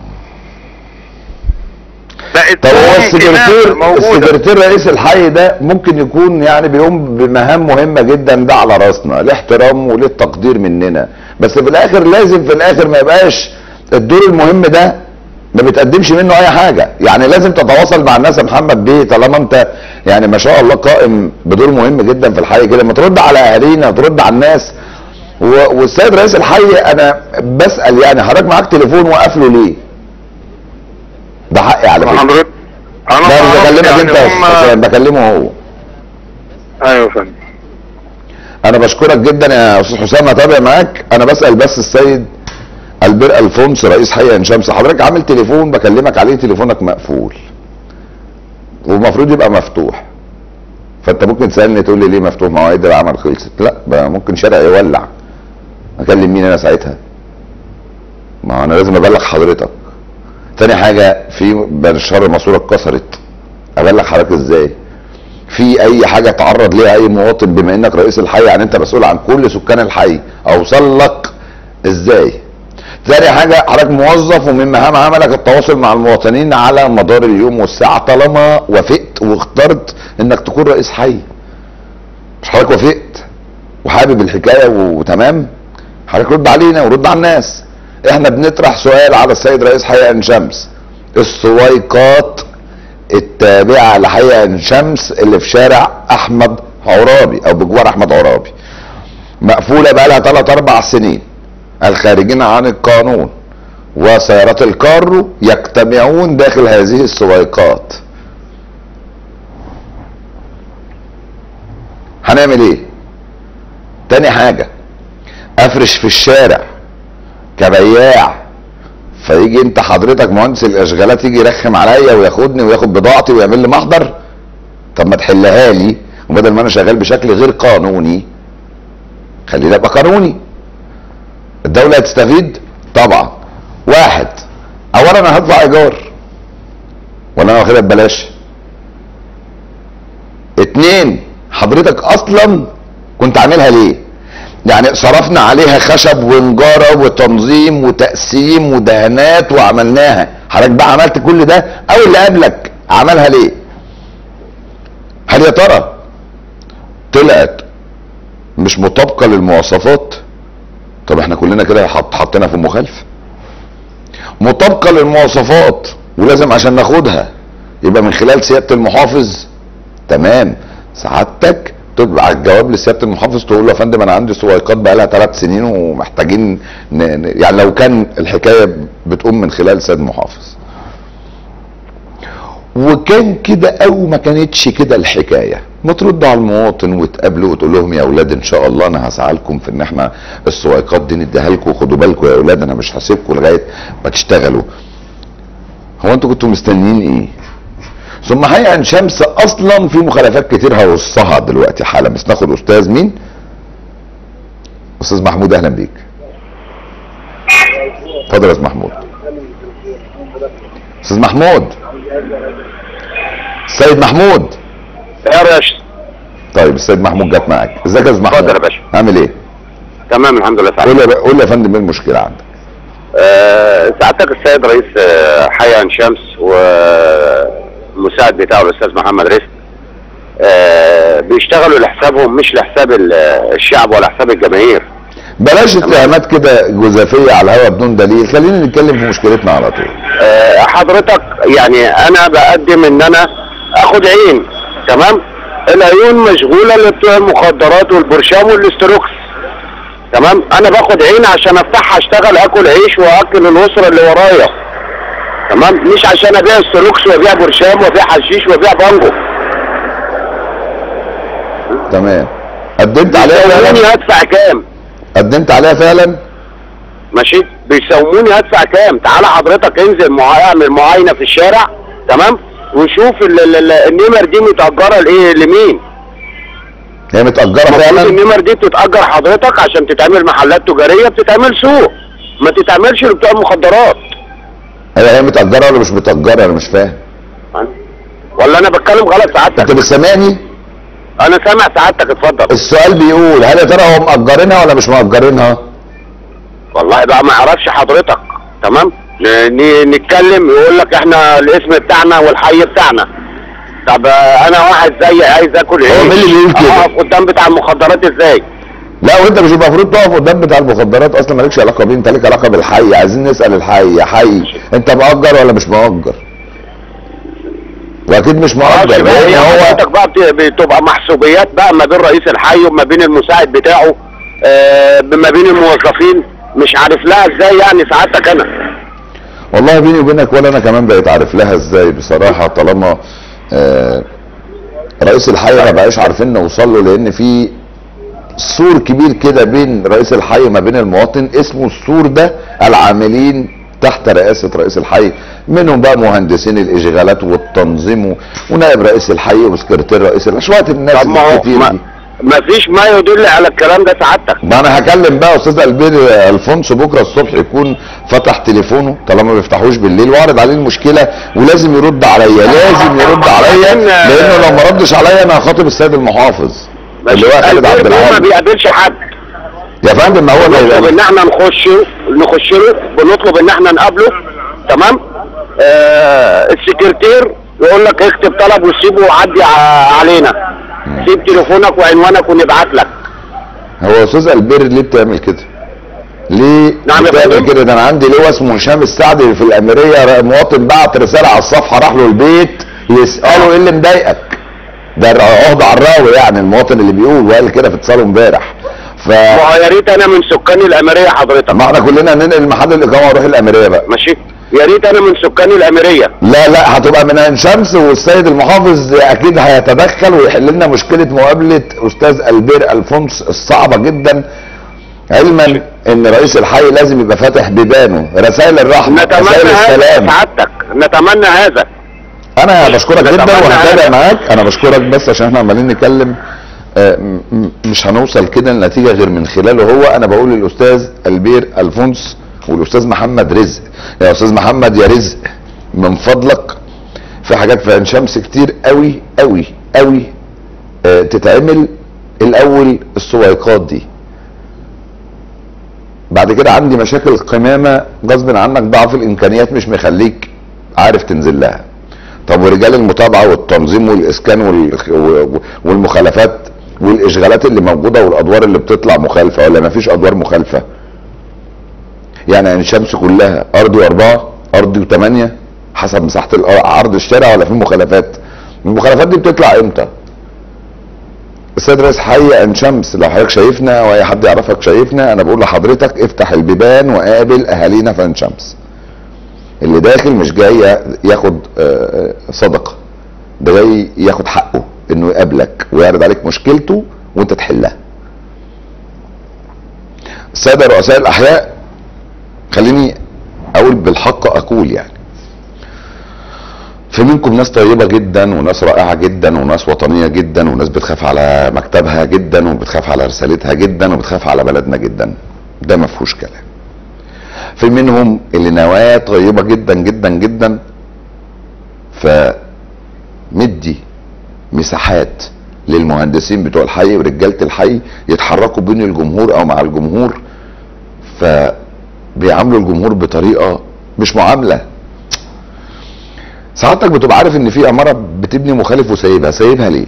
بقت طب هو فيها السكرتير كنافة موجوده السكرتير رئيس الحي ده ممكن يكون يعني بيقوم بمهام مهمه جدا ده على راسنا الاحترام وللتقدير مننا بس في الاخر لازم في الاخر ما يبقاش الدور المهم ده ما بتقدمش منه اي حاجه يعني لازم تتواصل مع الناس يا محمد بيه طالما انت يعني ما شاء الله قائم بدور مهم جدا في الحي كده ما ترد على اهالينا ترد على الناس و- والسيد رئيس الحي انا بسال يعني حضرتك معاك تليفون وقافله ليه؟ ده حقي على فكره حضرتك انا لا مش بعرف بكلمك يعني انت يا هم- استاذ حسام، بكلمه هو ايوه يا فندم انا بشكرك جدا يا استاذ حسام هتابع معاك انا بسال بس السيد البير الفونس رئيس حي عين شمس حضرتك عامل تليفون بكلمك عليه تليفونك مقفول والمفروض يبقى مفتوح فانت ممكن تسالني تقول لي ليه مفتوح مواعيد العمل خلصت لا بقى ممكن شارع يولع اكلم مين انا ساعتها ما هو انا لازم ابلغ حضرتك تاني حاجه في بنشر ماسوره اتكسرت ابلغ حضرتك ازاي في اي حاجه تعرض ليها اي مواطن بما انك رئيس الحي يعني انت مسؤول عن كل سكان الحي اوصل لك ازاي تاني حاجه حضرتك موظف ومن مهام عملك التواصل مع المواطنين على مدار اليوم والساعه طالما وافقت واخترت انك تكون رئيس حي مش حضرتك وافقت وحابب الحكايه وتمام حضرتك رد علينا ورد على الناس احنا بنطرح سؤال على السيد رئيس حي عين شمس السويقات التابعه لحي عين شمس اللي في شارع احمد عرابي او بجوار احمد عرابي مقفوله بقى لها 3 4 سنين الخارجين عن القانون وسيارات الكارو يجتمعون داخل هذه السويقات هنعمل ايه تاني حاجة افرش في الشارع كبياع فيجي انت حضرتك مهندس الاشغالات يجي يرخم عليا وياخدني وياخد بضاعتي ويعمل لي محضر طب ما تحلها لي وبدل ما انا شغال بشكل غير قانوني خليني ابقى قانوني الدولة هتستفيد طبعا واحد اولا انا هدفع ايجار ولا انا واخدها ببلاش اتنين حضرتك اصلا كنت عاملها ليه يعني صرفنا عليها خشب ونجارة وتنظيم وتقسيم ودهانات وعملناها حضرتك بقى عملت كل ده او اللي قبلك عملها ليه هل يا ترى طلعت مش مطابقة للمواصفات طب احنا كلنا كده حط حطينا في مخالفة مطابقة للمواصفات ولازم عشان ناخدها يبقى من خلال سيادة المحافظ تمام سعادتك تبعت جواب لسياده المحافظ تقول له يا فندم انا عندي سويقات بقى لها ثلاث سنين ومحتاجين ن... ن- يعني لو كان الحكايه بتقوم من خلال سيد المحافظ وكان كده او ما كانتش كده الحكايه ما ترد على المواطن وتقابله وتقول لهم يا اولاد ان شاء الله انا هسعى لكم في ان احنا السويقات دي نديها لكم خدوا بالكم يا اولاد انا مش هسيبكم لغايه ما تشتغلوا هو انتوا كنتوا مستنيين ايه ثم حقيقة عين شمس اصلا في مخالفات كتير هوصها دلوقتي حالا بس ناخد استاذ مين استاذ محمود اهلا بيك اتفضل يا استاذ محمود استاذ محمود السيد محمود يا باشا طيب السيد محمود جت معاك ازيك يا استاذ محمود اتفضل يا باشا. عامل ايه تمام الحمد لله قول لي قول لي يا فندم ايه المشكله عندك آه، سعادتك السيد رئيس آه، حي عين شمس والمساعد بتاعه الاستاذ محمد رزق آه، بيشتغلوا لحسابهم مش لحساب ال- الشعب ولا حساب الجماهير بلاش اتهامات كده جزافيه على الهواء بدون دليل خلينا نتكلم في مشكلتنا على طول آه، حضرتك يعني انا بقدم ان انا اخد عين تمام العيون مشغوله لبتوع المخدرات والبرشام والاستروكس تمام انا باخد عين عشان افتحها اشتغل اكل عيش واكل الاسره اللي ورايا تمام مش عشان ابيع استروكس وابيع برشام وابيع حشيش وابيع بانجو تمام قدمت عليها بيساوموني فعلا هدفع كام قدمت عليها فعلا ماشي بيساوموني هدفع كام تعالى حضرتك انزل معا- اعمل معاينه في الشارع تمام وشوف ال- ال- ال- النمر دي متأجرة لايه لمين هي متأجرة المفروض فعلا النمر دي بتتأجر حضرتك عشان تتعمل محلات تجارية بتتعمل سوق ما تتعملش لبتوع المخدرات هي هي متأجرة ولا مش متأجرة انا مش فاهم ولا انا بتكلم غلط انت سعادتك مش سامعني انا سامع سعادتك اتفضل السؤال بيقول هل يا ترى هم مأجرينها ولا مش مأجرينها والله بقى ما اعرفش حضرتك تمام ن- نتكلم يقول لك احنا الاسم بتاعنا والحي بتاعنا طب آه، انا واحد زي عايز اكل ايه هو مين اللي بيقول كده؟ اقف قدام بتاع المخدرات ازاي لا وانت مش المفروض تقف قدام بتاع المخدرات اصلا مالكش علاقه بيه انت ليك علاقه بالحي عايزين نسال الحي يا حي انت مأجر ولا مش مأجر واكيد مش مأجر معرفش بقى هي لان هو حضرتك بقى بت- بتبقى محسوبيات بقى ما بين رئيس الحي وما بين المساعد بتاعه آه ما بين الموظفين مش عارف لها ازاي يعني سعادتك انا والله بيني وبينك ولا انا كمان بقيت عارف لها ازاي بصراحه طالما آه رئيس الحي ما بقاش عارفين نوصل له لان في سور كبير كده بين رئيس الحي وما بين المواطن اسمه السور ده العاملين تحت رئاسة رئيس الحي منهم بقى مهندسين الاشغالات والتنظيم و- ونائب رئيس الحي وسكرتير رئيس الحي شوية الناس طب ما هو الكتير ما, دي ما فيش ما يدل على الكلام ده سعادتك ما انا هكلم بقى استاذ البير الفونس بكره الصبح يكون فتح تليفونه طالما ما بيفتحوش بالليل واعرض عليه المشكله ولازم يرد عليا لازم يرد عليا لانه لو ما ردش عليا انا هخاطب السيد المحافظ اللي هو خالد عبد البير ما العال بيقابلش حد يا فندم ما هو بنطلب ده ان احنا نخش نخش له بنطلب ان احنا نقابله تمام آه السكرتير يقول لك اكتب طلب وسيبه وعدي ع- علينا سيب تليفونك وعنوانك ونبعت لك هو استاذ البير ليه بتعمل كده؟ ليه نعم يا بتعمل فندم. كده ده انا عندي لواء اسمه هشام السعدي اللي في الاميريه مواطن بعت رساله على الصفحه راح له البيت يساله ايه اللي مضايقك ده عقده عراوي يعني المواطن اللي بيقول وقال كده في اتصاله امبارح ف ما هو يا ريت انا من سكان الاميريه حضرتك ما احنا كلنا ننقل محل الاقامه ونروح الاميريه بقى ماشي يا ريت انا من سكان الاميريه لا لا هتبقى من عين شمس والسيد المحافظ اكيد هيتدخل ويحل لنا مشكله مقابله استاذ البير الفونس الصعبه جدا علما ان رئيس الحي لازم يبقى فاتح بيبانه رسائل الرحمه نتمنى رسائل هذا السلام سعادتك نتمنى هذا انا بشكرك جدا نتمنى وهتابع هذا. معاك انا بشكرك بس عشان احنا عمالين نتكلم آه، م- م- مش هنوصل كده لنتيجه غير من خلاله هو انا بقول للاستاذ البير الفونس والاستاذ محمد رزق يا استاذ محمد يا رزق من فضلك في حاجات في عين شمس كتير قوي قوي قوي آه، تتعمل الاول السويقات دي بعد كده عندي مشاكل القمامه غصب عنك ضعف الامكانيات مش مخليك عارف تنزل لها طب ورجال المتابعه والتنظيم والاسكان وال- والمخالفات والاشغالات اللي موجوده والادوار اللي بتطلع مخالفه ولا ما فيش ادوار مخالفه يعني عين شمس كلها ارضي واربعه ارضي وثمانيه حسب مساحه الأر- عرض الشارع ولا في مخالفات المخالفات دي بتطلع امتى السيد رئيس حي عين شمس لو حضرتك شايفنا واي حد يعرفك شايفنا انا بقول لحضرتك افتح البيبان وقابل اهالينا في عين شمس اللي داخل مش جاي ياخد آه، آه، صدقه ده جاي ياخد حقه انه يقابلك ويعرض عليك مشكلته وانت تحلها الساده رؤساء الاحياء خليني اقول بالحق اقول يعني في منكم ناس طيبة جدا وناس رائعة جدا وناس وطنية جدا وناس بتخاف على مكتبها جدا وبتخاف على رسالتها جدا وبتخاف على بلدنا جدا ده ما فيهوش كلام في منهم اللي نوايا طيبة جدا جدا جدا ف مدي مساحات للمهندسين بتوع الحي ورجاله الحي يتحركوا بين الجمهور او مع الجمهور فبيعاملوا الجمهور بطريقه مش معامله سعادتك بتبقى عارف ان في عماره بتبني مخالف وسايبها سايبها ليه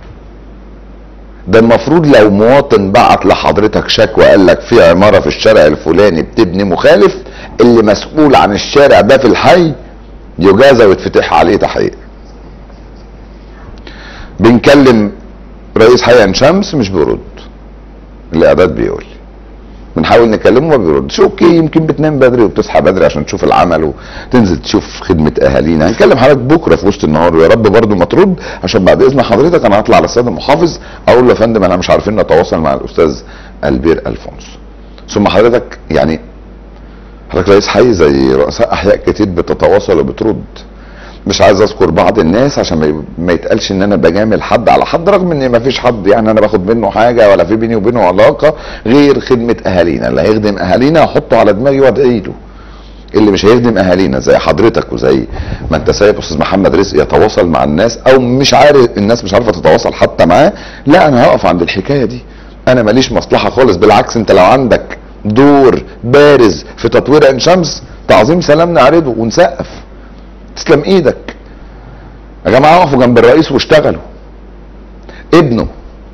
ده المفروض لو مواطن بعت لحضرتك شكوى قال لك في عماره في الشارع الفلاني بتبني مخالف اللي مسؤول عن الشارع ده في الحي يجازى ويتفتح عليه تحقيق بنكلم رئيس حي عين شمس مش بيرد الاعداد بيقول لي بنحاول نكلمه ما بيردش اوكي يمكن بتنام بدري وبتصحى بدري عشان تشوف العمل وتنزل تشوف خدمه اهالينا هنكلم حضرتك بكره في وسط النهار ويا رب برضه ما ترد عشان بعد اذن حضرتك انا هطلع على السيد المحافظ اقول له يا فندم انا مش عارفين نتواصل مع الاستاذ البير الفونس ثم حضرتك يعني حضرتك رئيس حي زي رؤساء احياء كتير بتتواصل وبترد مش عايز اذكر بعض الناس عشان ما- ما يتقالش ان انا بجامل حد على حد رغم ان ما فيش حد يعني انا باخد منه حاجه ولا في بيني وبينه علاقه غير خدمه اهالينا اللي هيخدم اهالينا احطه على دماغي وادعي له اللي مش هيخدم اهالينا زي حضرتك وزي ما انت سايب استاذ محمد رزق يتواصل مع الناس او مش عارف الناس مش عارفه تتواصل حتى معاه لا انا هقف عند الحكايه دي انا ماليش مصلحه خالص بالعكس انت لو عندك دور بارز في تطوير عين شمس تعظيم سلام نعرضه ونسقف تسلم ايدك يا جماعه اقفوا جنب الرئيس واشتغلوا ابنه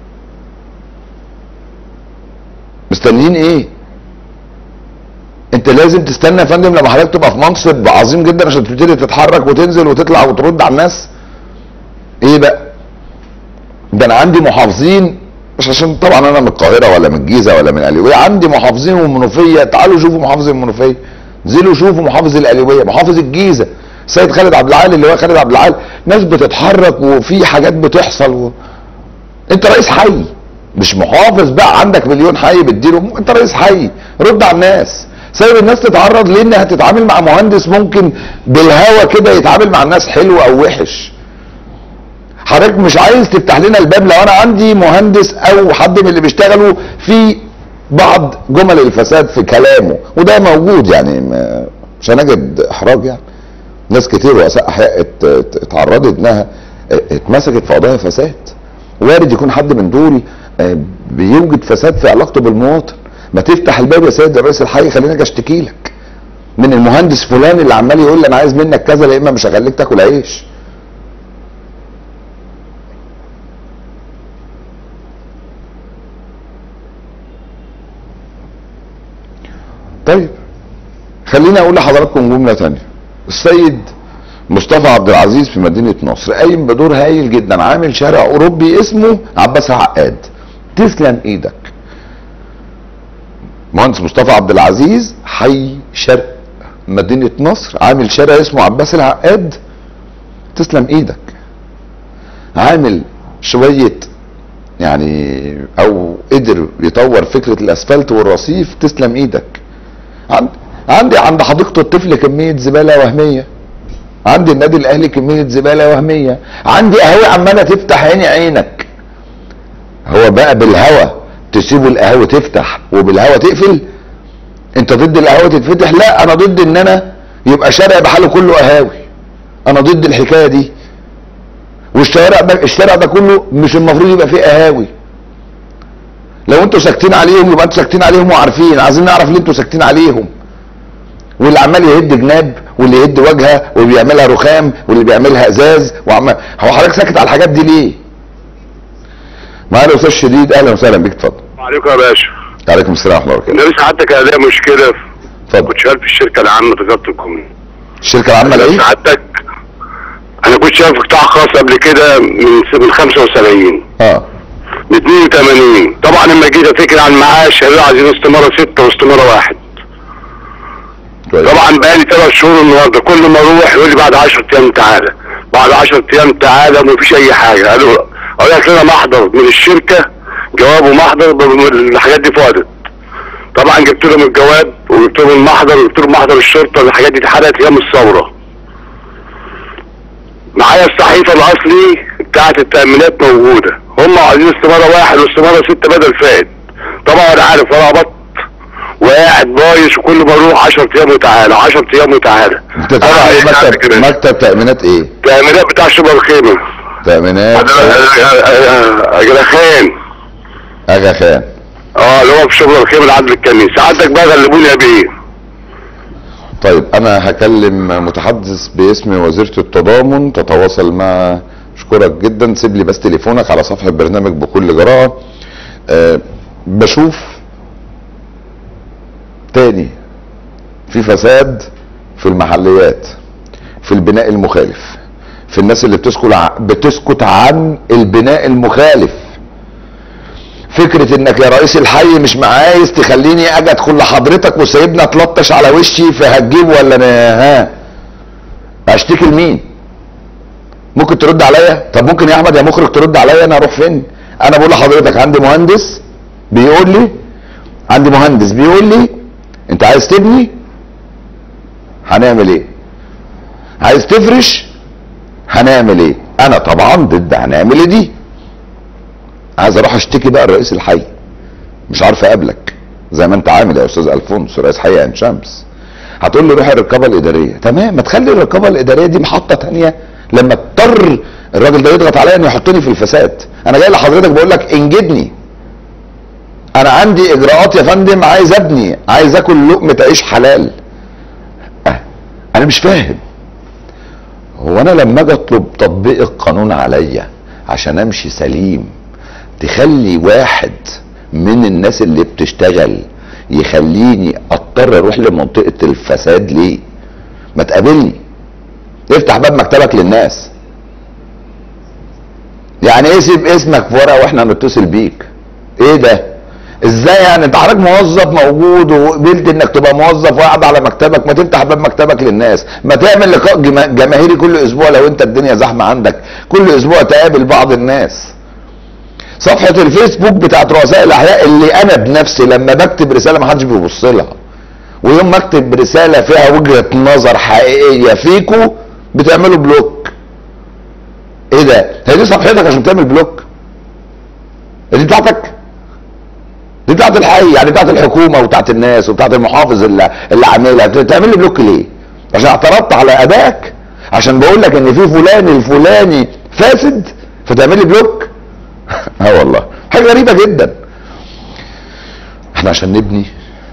مستنيين ايه انت لازم تستنى يا فندم لما حضرتك تبقى في منصب عظيم جدا عشان تبتدي تتحرك وتنزل وتطلع وترد على الناس ايه بقى ده انا عندي محافظين مش عشان طبعا انا من القاهره ولا من الجيزه ولا من القليوبيه عندي محافظين من المنوفيه تعالوا شوفوا محافظ المنوفيه انزلوا شوفوا محافظ القليوبيه محافظ الجيزه السيد خالد عبد العال اللي هو خالد عبد العال ناس بتتحرك وفي حاجات بتحصل و... انت رئيس حي مش محافظ بقى عندك مليون حي بتديله انت رئيس حي رد على الناس سايب الناس تتعرض لانها تتعامل مع مهندس ممكن بالهوا كده يتعامل مع الناس حلو او وحش حضرتك مش عايز تفتح لنا الباب لو انا عندي مهندس او حد من اللي بيشتغلوا في بعض جمل الفساد في كلامه وده موجود يعني ما- مش هنجد احراج يعني ناس كتير رؤساء احياء ات- ات- اتعرضت انها اتمسكت في قضايا فساد وارد يكون حد من دول آه، بيوجد فساد في علاقته بالمواطن ما تفتح الباب يا سيد رئيس الحي خليني اجي اشتكي لك من المهندس فلان اللي عمال يقول لي انا عايز منك كذا لا اما مش هخليك تاكل عيش طيب خليني اقول لحضراتكم جمله تانية السيد مصطفى عبد العزيز في مدينه نصر قايم بدور هايل جدا عامل شارع اوروبي اسمه عباس عقاد تسلم ايدك مهندس مصطفى عبد العزيز حي شرق مدينه نصر عامل شارع اسمه عباس العقاد تسلم ايدك عامل شويه يعني او قدر يطور فكره الاسفلت والرصيف تسلم ايدك عند عندي عند حديقه الطفل كميه زباله وهميه عندي النادي الاهلي كميه زباله وهميه عندي قهوه عماله تفتح عيني عينك هو بقى بالهوا تسيبوا القهوه تفتح وبالهوا تقفل انت ضد القهوه تتفتح لا انا ضد ان انا يبقى شارع بحاله كله قهاوي انا ضد الحكايه دي والشوارع ده الشارع ده كله مش المفروض يبقى فيه قهاوي لو انتوا ساكتين عليهم يبقى انتوا ساكتين عليهم وعارفين عايزين نعرف ليه انتوا ساكتين عليهم واللي عمال يهد جناب واللي يهد واجهه واللي بيعملها رخام واللي بيعملها ازاز وعمال هو حضرتك ساكت على الحاجات دي ليه؟ معانا استاذ شديد اهلا وسهلا بيك اتفضل وعليكم يا باشا عليكم السلام ورحمه الله وبركاته النبي سعادتك انا ليا مشكله اتفضل كنت شغال في الشركه العامه تجاره الكومين الشركه العامه لايه؟ سعادتك انا كنت شغال في قطاع خاص قبل كده من من 75 اه ب 82 طبعا لما جيت اتكل على المعاش قالوا لي عايزين استماره ستة واستماره واحد كويس. طبعا بقالي ثلاث شهور النهارده كل ما اروح يقول لي بعد 10 ايام تعالى بعد 10 ايام تعالى ومفيش اي حاجه قالوا اقول لك لنا محضر من الشركه جوابه محضر ب- الحاجات دي فاضت طبعا جبت لهم الجواب وجبت لهم المحضر وجبت لهم محضر الشرطه الحاجات دي اتحرقت ايام الثوره معايا الصحيفه الاصلي بتاعت التامينات موجوده هم عايزين استماره واحد واستماره ستة بدل فائد طبعا انا عارف ولا بط وقاعد بايظ وكل ما اروح 10 ايام وتعالى 10 ايام وتعالى انت تبع ايه أنا مكتب كده. مكتب تامينات ايه؟ التامينات بتاع شبه الخيمه تأمينات اجل خان اغا خان اه اللي هو في شغل الخيمه العدل الكني سعادتك بقى غلبوني يا بيه طيب انا هكلم متحدث باسم وزيرة التضامن تتواصل مع اشكرك جدا سيب لي بس تليفونك على صفحة برنامج بكل جراءة أه بشوف تاني في فساد في المحليات في البناء المخالف في الناس اللي بتسكت ع- بتسكت عن البناء المخالف فكرة انك يا رئيس الحي مش عايز تخليني اجي ادخل لحضرتك وسايبني اتلطش على وشي فهتجيب ولا انا ها اشتكي لمين ممكن ترد عليا طب ممكن يا احمد يا مخرج ترد عليا انا اروح فين انا بقول لحضرتك عندي مهندس بيقول لي عندي مهندس بيقول لي انت عايز تبني هنعمل ايه عايز تفرش هنعمل ايه انا طبعا ضد هنعمل ايه دي عايز اروح اشتكي بقى لرئيس الحي مش عارف اقابلك زي ما انت عامل يا استاذ الفونس رئيس حي عين شمس هتقول لي روح الرقابه الاداريه تمام ما تخلي الرقابه الاداريه دي محطه تانية لما اضطر الراجل ده يضغط عليا انه يحطني في الفساد انا جاي لحضرتك بقول لك انجدني انا عندي اجراءات يا فندم عايز ابني عايز اكل لقمه عيش حلال أه. انا مش فاهم هو انا لما اجي اطلب تطبيق القانون عليا عشان امشي سليم تخلي واحد من الناس اللي بتشتغل يخليني اضطر اروح لمنطقه الفساد ليه ما تقابلني افتح باب مكتبك للناس يعني ايه سيب اسمك في ورقه واحنا نتصل بيك ايه ده ازاي يعني انت حضرتك موظف موجود وقبلت انك تبقى موظف وقاعد على مكتبك ما تفتح باب مكتبك للناس ما تعمل لقاء جما- جماهيري كل اسبوع لو انت الدنيا زحمه عندك كل اسبوع تقابل بعض الناس صفحه الفيسبوك بتاعت رؤساء الاحياء اللي انا بنفسي لما بكتب رساله ما حدش بيبص لها ويوم ما اكتب رساله فيها وجهه نظر حقيقيه فيكو بتعملوا بلوك ايه ده هي دي صفحتك عشان تعمل بلوك دي بتاعتك دي بتاعت الحي يعني بتاعت الحكومه وبتاعت الناس وبتاعت المحافظ اللي, اللي عاملها تعمل لي بلوك ليه عشان اعترضت على ادائك عشان بقول لك ان في فلان الفلاني فاسد فتعمل لي بلوك اه والله حاجه غريبه جدا احنا عشان نبني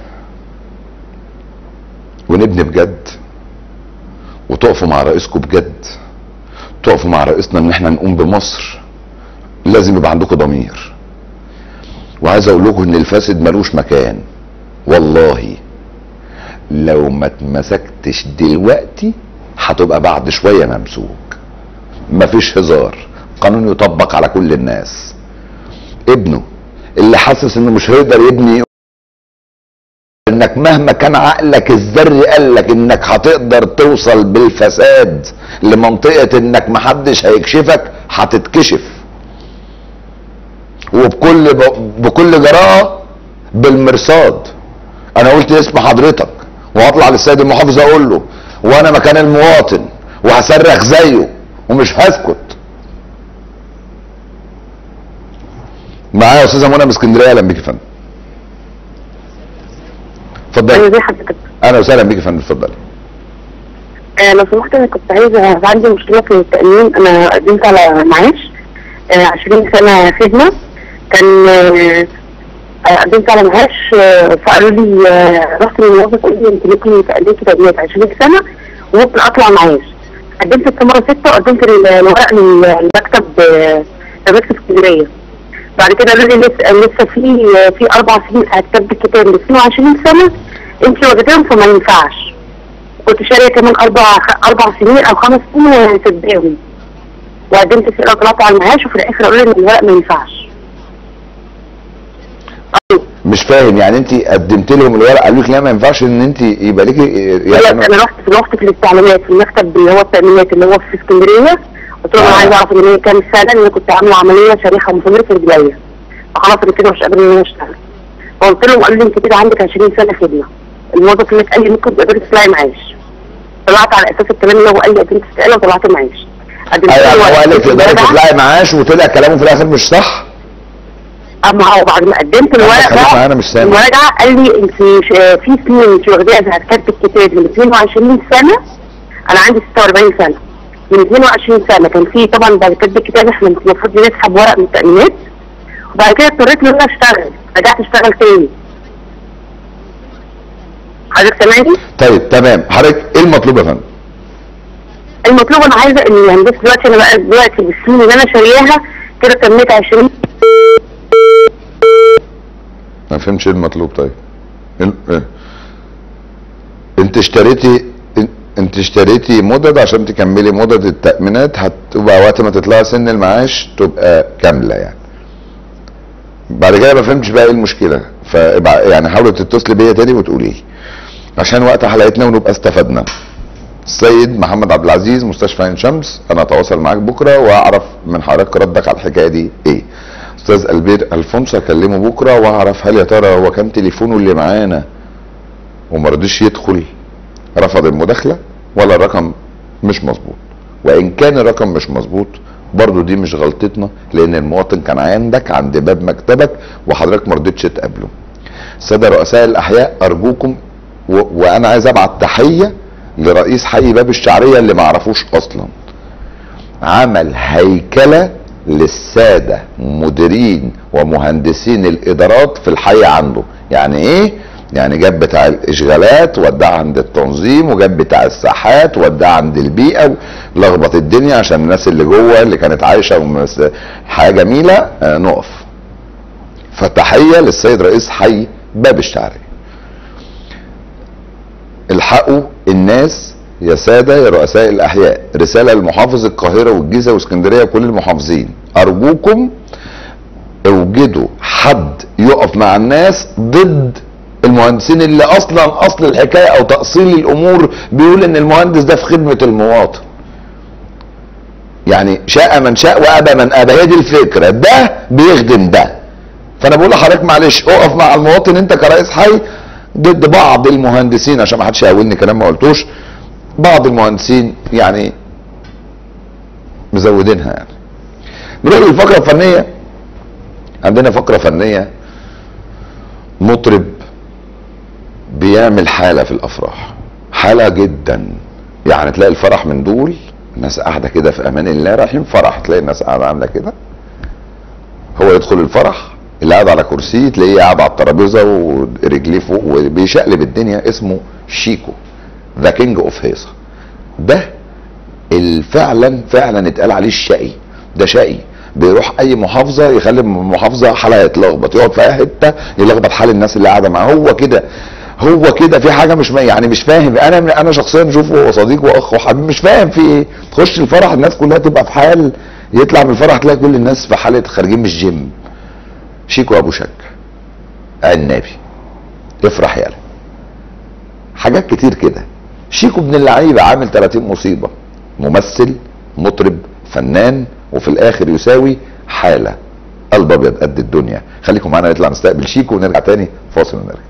ونبني بجد وتقفوا مع رئيسكم بجد تقفوا مع رئيسنا ان احنا نقوم بمصر لازم يبقى عندكم ضمير وعايز اقول لكم ان الفاسد ملوش مكان والله لو ما اتمسكتش دلوقتي هتبقى بعد شويه ممسوك مفيش هزار قانون يطبق على كل الناس ابنه اللي حاسس انه مش هيقدر يبني انك مهما كان عقلك الذري قالك انك هتقدر توصل بالفساد لمنطقة انك محدش هيكشفك هتتكشف وبكل بكل جراءة بالمرصاد انا قلت اسم حضرتك وهطلع للسيد المحافظ اقول له وانا مكان المواطن وهصرخ زيه ومش هسكت معايا يا استاذه منى من اسكندريه اهلا بيك يا فندم اتفضلي ايوه زي حضرتك اهلا وسهلا بيك يا فندم اتفضلي آه لو سمحت انا كنت عايزه عندي مشكله في التامين انا قدمت على معاش آه 20 سنه خدمه كان آه آه، قدمت على معاش آه فقالوا لي آه رحت للموظف قال لي انت ممكن تقدمي تأمينات 20 سنه وممكن اطلع معاش قدمت في مره سته وقدمت ال- الورق للمكتب آه مكتب اسكندريه بعد كده قالوا لي لسه لسه في في اربع سنين هتكتب الكتاب ل 22 سنه انت واخداهم فما ينفعش كنت شاريه كمان اربع اربع سنين او خمس سنين تداهم وقدمت في طلعت على المعاش وفي الاخر قالوا لي ان الورق ما ينفعش أيوة. مش فاهم يعني انت قدمت لهم الورق قالوا لك لا ما ينفعش ان انت يبقى ليكي لا يعني انا رحت رحت في الاستعلامات في المكتب اللي هو التامينات اللي هو في اسكندريه قلت لهم انا آه. عايزه اعرف ان هي كام سنه لان كنت عامله عمليه شريحه مصممه في رجليا فخلاص انا كده مش قادره ان انا اشتغل فقلت لهم قالوا لي انت كده عندك 20 سنه خدمه الموظف اللي قال لي ممكن تقدري تطلعي معاش طلعت على اساس الكلام اللي هو قال لي قدمت استقاله وطلعت معاش قدمت ايوه له هو قال لك ورقة تقدري الورقة. تطلعي معاش وطلع كلامه في الاخر مش صح اما هو بعد ما قدمت الورق خليك ده معانا مش سامع. المراجعه قال لي انت مش في سنين انت واخداها اذا هتكتب الكتاب من 22 سنه انا عندي 46 سنه من 22 سنه كان في طبعا بعد كتب الكتاب احنا المفروض نسحب ورق من التامينات وبعد كده اضطريت ان انا اشتغل رجعت اشتغل تاني حضرتك سامعني؟ طيب تمام حضرتك ايه المطلوب يا فندم المطلوب انا عايزه ان يعني بس دلوقتي انا بقى دلوقتي بالسنين اللي انا شارياها كده تميت 20 ما فهمش ايه المطلوب طيب إيه- إيه؟ انت اشتريتي انت اشتريتي مدد عشان تكملي مدد التأمينات هتبقى وقت ما تطلعي سن المعاش تبقى كاملة يعني بعد كده ما فهمتش بقى ايه المشكلة فابقى يعني حاولي تتصلي بيا تاني وتقولي لي عشان وقت حلقتنا ونبقى استفدنا السيد محمد عبد العزيز مستشفى عين شمس انا اتواصل معاك بكره واعرف من حضرتك ردك على الحكايه دي ايه استاذ البير الفونسو اكلمه بكره واعرف هل يا ترى هو كان تليفونه اللي معانا وما رضيش يدخل رفض المداخله ولا الرقم مش مظبوط وان كان الرقم مش مظبوط برضو دي مش غلطتنا لان المواطن كان عندك عند باب مكتبك وحضرتك ما رضيتش تقابله الساده رؤساء الاحياء ارجوكم و... وانا عايز ابعت تحيه لرئيس حي باب الشعريه اللي ما اعرفوش اصلا عمل هيكله للساده مديرين ومهندسين الادارات في الحي عنده يعني ايه يعني جاب بتاع الاشغالات وداه عند التنظيم وجاب بتاع الساحات وداه عند البيئه ولخبط الدنيا عشان الناس اللي جوه اللي كانت عايشه ومس- حياه جميله آه، نقف فتحيه للسيد رئيس حي باب الشعريه الحقوا الناس يا ساده يا رؤساء الاحياء رساله لمحافظ القاهره والجيزه واسكندريه وكل المحافظين ارجوكم اوجدوا حد يقف مع الناس ضد المهندسين اللي اصلا اصل الحكايه او تاصيل الامور بيقول ان المهندس ده في خدمه المواطن يعني شاء من شاء وابى من ابى هي دي الفكره ده بيخدم ده فانا بقول لحضرتك معلش اقف مع المواطن انت كرئيس حي ضد بعض المهندسين عشان ما حدش يقولني كلام ما قلتوش بعض المهندسين يعني مزودينها يعني نروح للفقره الفنيه عندنا فقره فنيه مطرب بيعمل حاله في الافراح حاله جدا يعني تلاقي الفرح من دول الناس قاعده كده في امان الله رايحين فرح تلاقي الناس قاعده عامله كده هو يدخل الفرح اللي قاعد على كرسي تلاقيه قاعد على الترابيزه ورجليه فوق وبيشقلب الدنيا اسمه شيكو ذا كينج اوف هيصه ده اللي فعلا فعلا اتقال عليه الشقي ده شقي بيروح اي محافظه يخلي المحافظه حالها يتلخبط يقعد في اي حته يلخبط حال الناس اللي قاعده معاه هو كده هو كده في حاجه مش يعني مش فاهم انا انا شخصيا اشوفه هو صديق واخ وحبيب مش فاهم في ايه تخش الفرح الناس كلها تبقى في حال يطلع من الفرح تلاقي كل الناس في حاله خارجين من الجيم شيكو ابو شك عنابي افرح يالا حاجات كتير كده شيكو ابن اللعيبه عامل 30 مصيبه ممثل مطرب فنان وفي الاخر يساوي حاله قلب ابيض قد الدنيا خليكم معانا نطلع نستقبل شيكو ونرجع تاني فاصل ونرجع